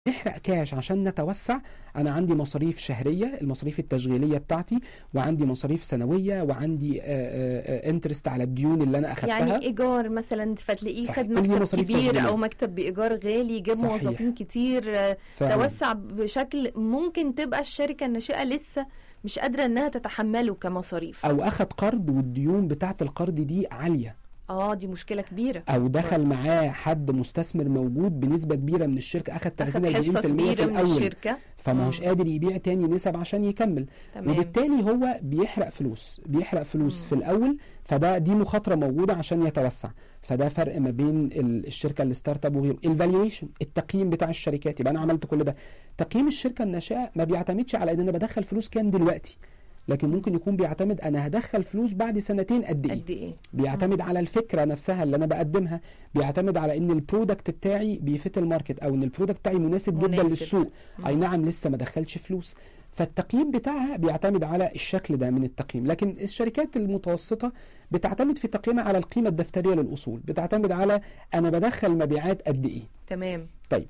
نحرق كاش عشان نتوسع انا عندي مصاريف شهريه المصاريف التشغيليه بتاعتي وعندي مصاريف سنويه وعندي انترست على الديون اللي انا اخدتها يعني ايجار مثلا فتلاقيه صح. خد كل دي مكتب مصاريف كبير تشغيلية. او مكتب بايجار غالي جاب صحيح. موظفين كتير آه، فعلاً. توسع بشكل ممكن تبقى الشركه الناشئه لسه مش قادره انها تتحمله كمصاريف او اخد قرض والديون بتاعت القرض دي عاليه اه دي مشكله كبيره او دخل معاه حد مستثمر موجود بنسبه كبيره من الشركه اخد 30 اخد حصه 40% في كبيره من الاول الشركه فما هوش مم. قادر يبيع تاني نسب عشان يكمل تمام وبالتالي هو بيحرق فلوس بيحرق فلوس مم. في الاول فده دي مخاطره موجوده عشان يتوسع فده فرق ما بين ال- الشركه الستارت اب وغيره الفالويشن التقييم بتاع الشركات يبقى انا عملت كل ده تقييم الشركه الناشئه ما بيعتمدش على ان انا بدخل فلوس كام دلوقتي لكن ممكن يكون بيعتمد انا هدخل فلوس بعد سنتين قد ايه قد ايه بيعتمد على الفكره نفسها اللي انا بقدمها بيعتمد على ان البرودكت بتاعي بيفت الماركت او ان البرودكت بتاعي مناسب, جدا مناسب. للسوق مم. اي نعم لسه ما دخلش فلوس فالتقييم بتاعها بيعتمد على الشكل ده من التقييم لكن الشركات المتوسطه بتعتمد في تقييمها على القيمه الدفتريه للاصول بتعتمد على انا بدخل مبيعات قد ايه تمام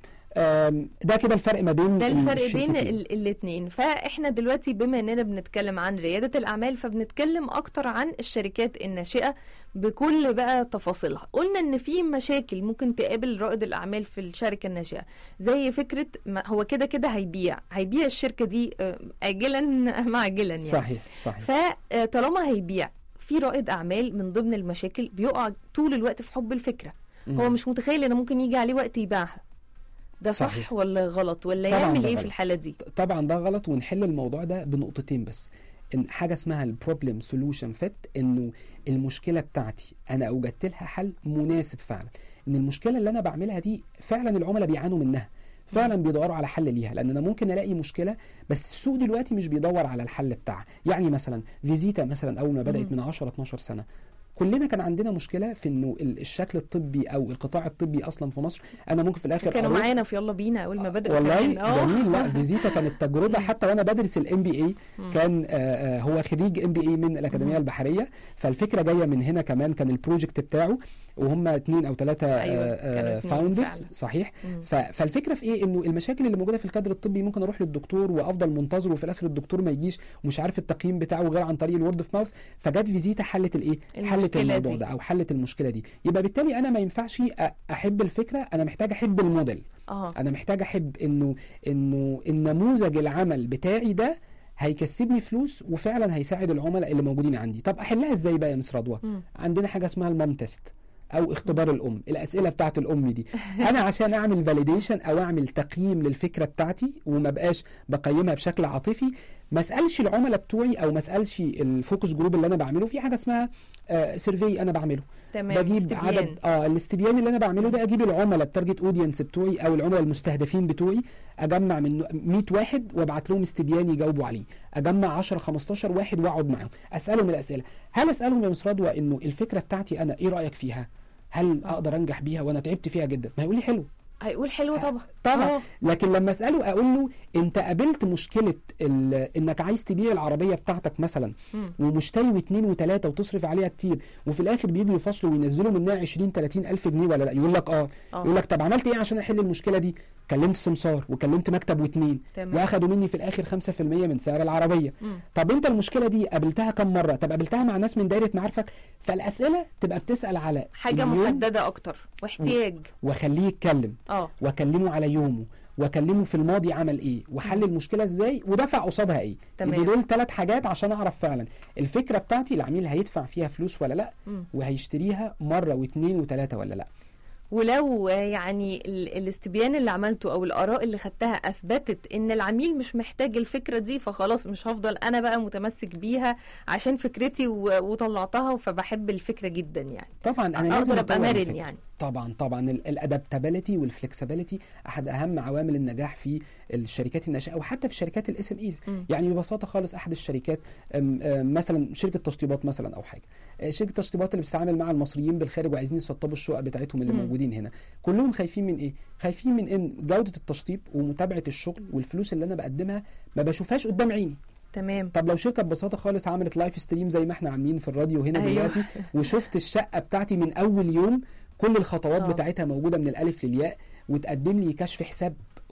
آم، ده كده الفرق ما بين ده الفرق بين الشركتين. الاثنين فاحنا دلوقتي بما اننا بنتكلم عن ريادة الاعمال فبنتكلم اكتر عن الشركات الناشئة بكل بقى تفاصيلها قلنا ان في مشاكل ممكن تقابل رائد الاعمال في الشركة الناشئة زي فكرة ما هو كده كده هيبيع هيبيع الشركة دي آه، اجلا ام عاجلا يعني صحيح صحيح فطالما هيبيع في رائد اعمال من ضمن المشاكل بيقع طول الوقت في حب الفكرة هو مم. مش متخيل ان ممكن يجي عليه وقت يبيعها ده صح صحيح. ولا غلط ولا طبعاً يعمل ده ايه غلط. في الحالة دي طبعا ده غلط ونحل الموضوع ده بنقطتين بس ان حاجه اسمها البروبلم سولوشن فيت انه المشكله بتاعتي انا اوجدت لها حل مناسب فعلا ان المشكله اللي انا بعملها دي فعلا العملاء بيعانوا منها فعلا بيدوروا على حل ليها لان انا ممكن الاقي مشكله بس السوق دلوقتي مش بيدور على الحل بتاعها يعني مثلا فيزيتا مثلا اول ما بدات مم. من 10 12 سنه كلنا كان عندنا مشكله في انه ال- الشكل الطبي او القطاع الطبي اصلا في مصر انا ممكن في الاخر كانوا أروح- معانا في يلا بينا اول ما بدأوا والله كمان. آه. جميل لا فيزيتا كانت تجربه مم. حتى وانا بدرس الام بي اي مم. كان آه، آه، هو خريج ام بي اي من الاكاديميه مم. البحريه فالفكره جايه من هنا كمان كان البروجكت بتاعه وهم اثنين او ثلاثه أيوة، كانوا اتنين فاوندرز فعلا. صحيح مم. ف- فالفكره في ايه انه المشاكل اللي موجوده في الكادر الطبي ممكن اروح للدكتور وافضل منتظر وفي الاخر الدكتور ما يجيش ومش عارف التقييم بتاعه غير عن طريق الورد اوف ماوث فجت فيزيتا حلت الايه حلت المشكلة الموضوع دي. ده او حلت المشكله دي يبقى بالتالي انا ما ينفعش أ- احب الفكره انا محتاج احب الموديل اه انا محتاج احب انه انه النموذج العمل بتاعي ده هيكسبني فلوس وفعلا هيساعد العملاء اللي موجودين عندي طب احلها ازاي بقى يا مس رضوى مم. عندنا حاجه اسمها المام تيست او اختبار الام الاسئله بتاعت الام دي انا عشان اعمل فاليديشن او اعمل تقييم للفكره بتاعتي وما بقاش بقيمها بشكل عاطفي ما اسالش العملاء بتوعي او ما اسالش الفوكس جروب اللي انا بعمله في حاجه اسمها سيرفي انا بعمله تمام بجيب استبيان. عدد اه الاستبيان اللي انا بعمله ده اجيب العملاء التارجت اودينس بتوعي او العملاء المستهدفين بتوعي اجمع من 100 واحد وابعت لهم استبيان يجاوبوا عليه اجمع 10 15 واحد واقعد معاهم اسالهم الاسئله هل اسالهم يا مس رضوى انه الفكره بتاعتي انا ايه رايك فيها هل آه. اقدر انجح بيها وانا تعبت فيها جدا ما يقول لي حلو هيقول حلو طبعا طبعا آه. لكن لما اساله اقول له انت قابلت مشكله ال- انك عايز تبيع العربيه بتاعتك مثلا مم. ومشتري واثنين وثلاثه وتصرف عليها كتير وفي الاخر بيجوا يفصلوا وينزلوا منها 20 30 الف جنيه ولا لا يقول لك اه آه. يقول لك طب عملت ايه عشان احل المشكله دي كلمت سمسار وكلمت مكتب واثنين تمام واخدوا مني في الاخر 5% من سعر العربيه مم. طب انت المشكله دي قابلتها كم مره طب قابلتها مع ناس من دايره معارفك فالاسئله تبقى بتسال على حاجة اليوم محددة اكتر واحتياج واخليه يتكلم اه واكلمه على يومه واكلمه في الماضي عمل ايه وحل المشكله ازاي ودفع قصادها ايه تمام. يبقوا دول ثلاث حاجات عشان اعرف فعلا الفكره بتاعتي العميل هيدفع فيها فلوس ولا لا مم. وهيشتريها مره واثنين وثلاثه ولا لا ولو يعني ال- الاستبيان اللي عملته او الاراء اللي خدتها اثبتت ان العميل مش محتاج الفكره دي فخلاص مش هفضل انا بقى متمسك بيها عشان فكرتي و- وطلعتها فبحب الفكره جدا يعني طبعا انا لازم اقدر ابقى أطور مرن الفكرة. يعني طبعا طبعا الادابتابيلتي والفلكسبيليتي احد اهم عوامل النجاح في الشركات الناشئه وحتى في الشركات الاس ام ايز مم. يعني ببساطه خالص احد الشركات أم، أم، مثلا شركه تشطيبات مثلا او حاجه آه، شركه تشطيبات اللي بتتعامل مع المصريين بالخارج وعايزين يسطبوا الشقق بتاعتهم اللي مم. موجودين هنا كلهم خايفين من ايه خايفين من ان جوده التشطيب ومتابعه الشغل والفلوس اللي انا بقدمها ما بشوفهاش قدام عيني تمام طب لو شركه ببساطه خالص عملت لايف ستريم زي ما احنا عاملين في الراديو هنا أيوة. دلوقتي وشفت الشقه بتاعتي من اول يوم كل الخطوات آه. بتاعتها موجوده من الالف للياء وتقدم لي كشف حساب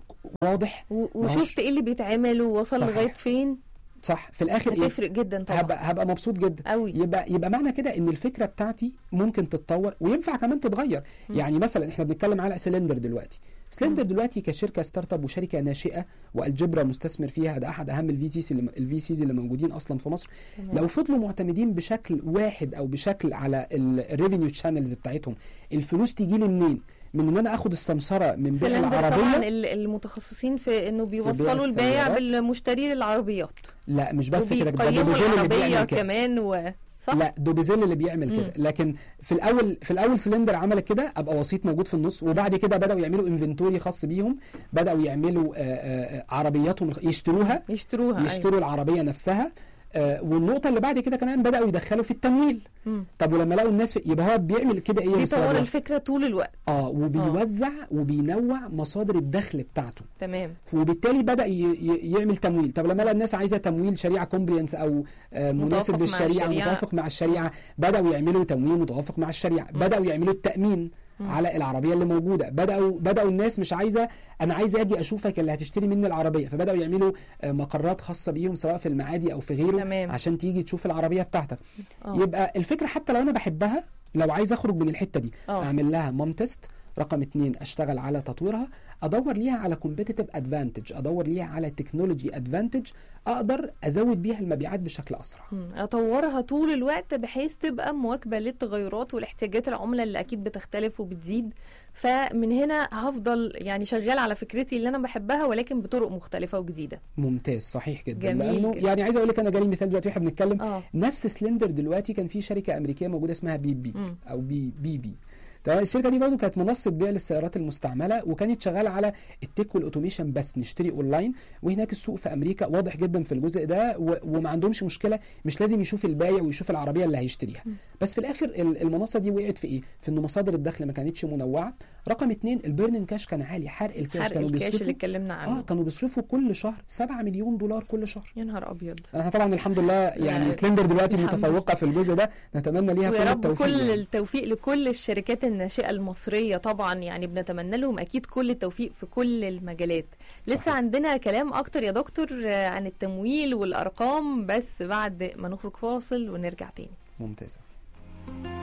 واضح و- وشفت ايه اللي بيتعمل ووصل صحيح. لغايه فين صح في الاخر ايه هتفرق جدا طبعا هبقى هبقى مبسوط جدا قوي يبقى يبقى معنى كده ان الفكره بتاعتي ممكن تتطور وينفع كمان تتغير مم. يعني مثلا احنا بنتكلم على سلندر دلوقتي سلندر دلوقتي كشركه ستارت اب وشركه ناشئه والجبرا مستثمر فيها ده احد اهم الفي سيز اللي الفي سيز اللي موجودين اصلا في مصر تمام. لو فضلوا معتمدين بشكل واحد او بشكل على الريفينيو شانلز بتاعتهم الفلوس تيجي لي منين من ان انا اخد السمسره من بيع سلندر طبعا العربيه ال- المتخصصين في انه بيوصلوا البيع السيارات. بالمشتري للعربيات لا مش بس كده ده وبيقيموا دوبيزيل اللي العربيه بيعمل كده كمان و صح لا دوبيزيل اللي بيعمل كده مم. لكن في الاول في الاول سلندر عمل كده ابقى وسيط موجود في النص وبعد كده بداوا يعملوا انفنتوري خاص بيهم بداوا يعملوا آه، آه، آه، عربياتهم يشتروها يشتروها يشتروا العربيه نفسها آه، والنقطه اللي بعد كده كمان بداوا يدخلوا في التمويل أيوة. طب ولما لقوا الناس في يبقى هو بيعمل كده ايه يا مستر بيطور أبو؟ الفكره طول الوقت اه وبيوزع وبينوع مصادر الدخل بتاعته تمام وبالتالي بدا ي- ي- يعمل تمويل طب لما لقى الناس عايزه تمويل شريعه كومبلينس او آه، متوافق مناسب مع للشريعه الشريعة. متوافق مع الشريعه بداوا يعملوا تمويل متوافق مع الشريعه مم. بداوا يعملوا التامين مم. على العربيه اللي موجوده بداوا بداوا الناس مش عايزه انا عايز اجي اشوفك اللي هتشتري مني العربيه فبداوا يعملوا آه، مقرات خاصه بيهم سواء في المعادي او في غيره تمام. عشان تيجي تشوف العربيه بتاعتك اه يبقى الفكره حتى لو انا بحبها لو عايز اخرج من الحته دي اه اعمل لها مام تيست رقم اتنين اشتغل على تطويرها ادور ليها على كومبيتيتيف ادفانتج ادور ليها على تكنولوجي ادفانتج اقدر ازود بيها المبيعات بشكل اسرع مم. اطورها طول الوقت بحيث تبقى مواكبه للتغيرات والاحتياجات العملاء اللي اكيد بتختلف وبتزيد فمن هنا هفضل يعني شغال على فكرتي اللي انا بحبها ولكن بطرق مختلفه وجديده ممتاز صحيح جدا جميل لانه جدا. يعني عايز اقول لك انا جالي مثال دلوقتي واحنا بنتكلم اه نفس سلندر دلوقتي كان في شركه امريكيه موجوده اسمها بي بي مم. او بي بي بي تمام الشركه دي برضه كانت منصه بيع للسيارات المستعمله وكانت شغاله على التك والاوتوميشن بس نشتري اونلاين وهناك السوق في امريكا واضح جدا في الجزء ده و... وما عندهمش مشكله مش لازم يشوف البايع ويشوف العربيه اللي هيشتريها مم. بس في الاخر ال- المنصه دي وقعت في ايه في ان مصادر الدخل ما كانتش منوعه رقم اتنين البيرنينج كاش كان عالي حرق الكاش حرق كانوا الكاش اللي بيصرفوا اتكلمنا اه عنه كانوا بيصرفوا كل شهر 7 مليون دولار كل شهر يا نهار ابيض احنا طبعا الحمد لله يعني لا، سلندر دلوقتي الحمد متفوقه في الجزء ده نتمنى ليها كل ويا رب التوفيق كل يعني. التوفيق لكل الشركات الناشئه المصريه طبعا يعني بنتمنى لهم اكيد كل التوفيق في كل المجالات لسه صحيح. عندنا كلام اكتر يا دكتور آه، عن التمويل والارقام بس بعد ما نخرج فاصل ونرجع تاني ممتازه